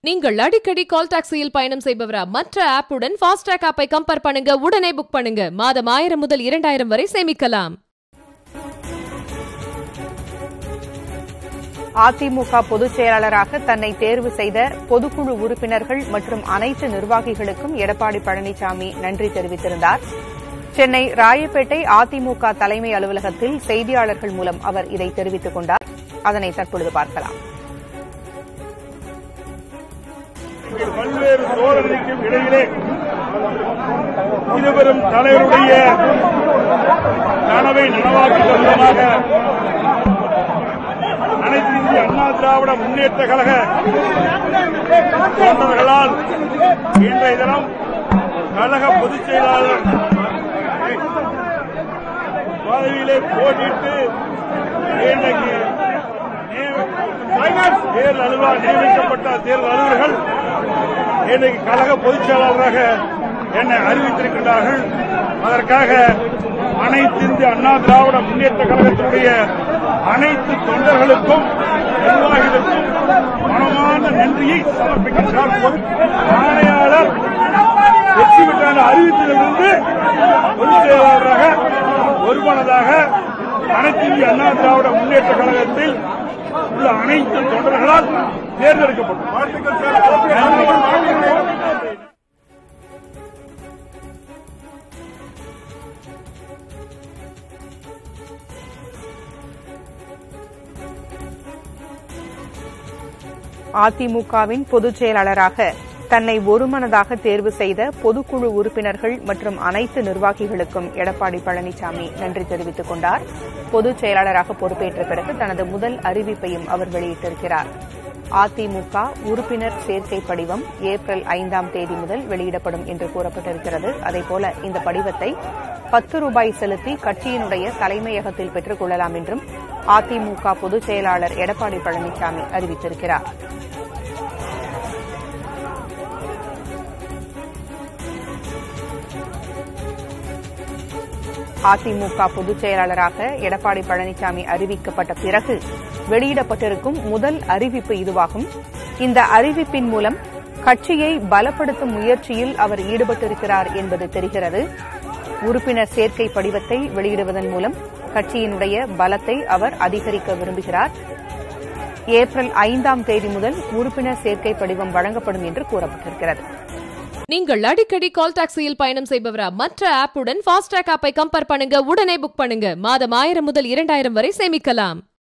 நீங்கள் அடிக்கடி கால் டாக்ஸியில் பயணம் செய்பவரா மற்ற ஆப்புடன் ஃபாஸ்டாக் ஆப்பை கம்பேர் பண்ணுங்க உடனே புக் பண்ணுங்க மாதம் ஆயிரம் முதல் இரண்டாயிரம் வரை சேமிக்கலாம் அதிமுக பொதுச் செயலாளராக தன்னை தேர்வு செய்த பொதுக்குழு உறுப்பினர்கள் மற்றும் அனைத்து நிர்வாகிகளுக்கும் எடப்பாடி பழனிசாமி நன்றி தெரிவித்திருந்தார் சென்னை ராயப்பேட்டை அதிமுக தலைமை அலுவலகத்தில் செய்தியாளர்கள் மூலம் அவர் இதை தெரிவித்துக் கொண்டார் அதனை தற்பொழுது பார்க்கலாம் பல்வேறு சோதனைக்கும் இடையிலே இருவரும் தலைவருடைய கனவை நனவாக்கும் விதமாக அனைத்து இந்திய அண்ணா திராவிட முன்னேற்ற கழக தொண்டர்களால் இன்றைய தினம் கழக பொதுச் செயலாளர் பதவியிலே போட்டிட்டு இன்றைக்கு நியமி- தேர்தல் அலுவலர் நியமிக்கப்பட்ட தேர்தல் அலுவலர்கள் இன்றைக்கு கழக பொதுச் செயலாளராக என்னை அறிவித்திருக்கின்றார்கள் அதற்காக அனைத்து இந்திய அண்ணா திராவிட முன்னேற்ற கழகத்தினுடைய அனைத்து தொண்டர்களுக்கும் நிர்வாகிகளுக்கும் மனமான நன்றியை சமர்ப்பிக்கின்றார் ஆணையாளர் வெற்றி பெற்ற அறிவித்ததிலிருந்து பொதுச் செயலாளராக ஒருமனதாக அனைத்து இந்திய அண்ணா திராவிட முன்னேற்ற கழகத்தில் உள்ள அனைத்து தொண்டர்களால் தேர்ந்தெடுக்கப்படும் வாழ்த்துக்கள் சார் அதிமுகவின் பொதுச் செயலாளராக தன்னை ஒருமனதாக தேர்வு செய்த பொதுக்குழு உறுப்பினர்கள் மற்றும் அனைத்து நிர்வாகிகளுக்கும் எடப்பாடி பழனிசாமி நன்றி தெரிவித்துக் கொண்டார் பொதுச் செயலாளராக பொறுப்பேற்ற பிறகு தனது முதல் அறிவிப்பையும் அவர் வெளியிட்டிருக்கிறார் அதிமுக உறுப்பினர் சேர்க்கை படிவம் ஏப்ரல் ஐந்தாம் தேதி முதல் வெளியிடப்படும் என்று கூறப்பட்டிருக்கிறது அதேபோல இந்த படிவத்தை பத்து ரூபாய் செலுத்தி கட்சியினுடைய தலைமையகத்தில் பெற்றுக் கொள்ளலாம் என்றும் அதிமுக பொதுச் செயலாளர் எடப்பாடி பழனிசாமி அறிவித்திருக்கிறார் அதிமுக பொதுச் செயலாளராக எடப்பாடி பழனிசாமி அறிவிக்கப்பட்ட பிறகு வெளியிடப்பட்டிருக்கும் முதல் அறிவிப்பு இதுவாகும் இந்த அறிவிப்பின் மூலம் கட்சியை பலப்படுத்தும் முயற்சியில் அவர் ஈடுபட்டிருக்கிறார் என்பது தெரிகிறது உறுப்பினர் சேர்க்கை படிவத்தை வெளியிடுவதன் மூலம் கட்சியினுடைய பலத்தை அவர் அதிகரிக்க விரும்புகிறார் ஏப்ரல் ஐந்தாம் தேதி முதல் உறுப்பினர் சேர்க்கை படிவம் வழங்கப்படும் என்று கூறப்பட்டிருக்கிறது நீங்கள் அடிக்கடி கால் டாக்ஸியில் பயணம் செய்பவரா மற்ற ஆப்புடன் ஃபாஸ்டாக் ஆப்பை கம்பேர் பண்ணுங்க உடனே புக் பண்ணுங்க மாதம் ஆயிரம் முதல் இரண்டாயிரம் வரை சேமிக்கலாம்